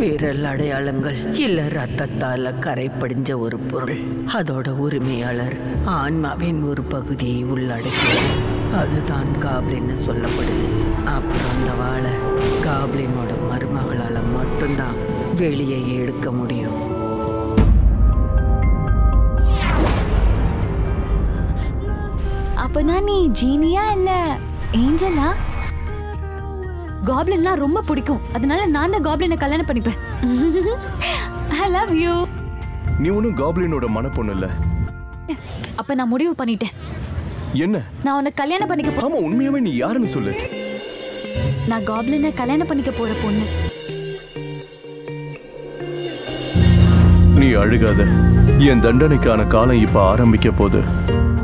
விரல் அடையாளங்கள் இல்ல ரத்தத்தால கரை படிஞ்ச ஒரு பொருள் அதோட உரிமையாளர் ஆன்மாவின் ஒரு பகுதியை உள்ளடக்கியது அதுதான் காப்ளின்னு சொல்லப்படுது அப்புறம் அந்த வாழை காப்ளினோட மருமகளால மட்டும்தான் வெளியே எடுக்க முடியும் அப்பனா நீ ஜீனியா இல்ல ஏஞ்சலா காப்ளின்லாம் ரொம்ப பிடிக்கும் அதனால நான் தான் காப்ளினை கல்யாணம் பண்ணிப்பேன் ஐ லவ் யூ நீ ஒன்றும் காப்ளினோட மனப்பொண்ணு இல்ல அப்ப நான் முடிவு பண்ணிட்டேன் என்ன நான் உன்னை கல்யாணம் பண்ணிக்க போ ஆமா உண்மையாவே நீ யாருன்னு சொல்லு நான் காப்ளினை கல்யாணம் பண்ணிக்க போற பொண்ணு நீ அழுகாத என் தண்டனைக்கான காலம் இப்ப ஆரம்பிக்க போகுது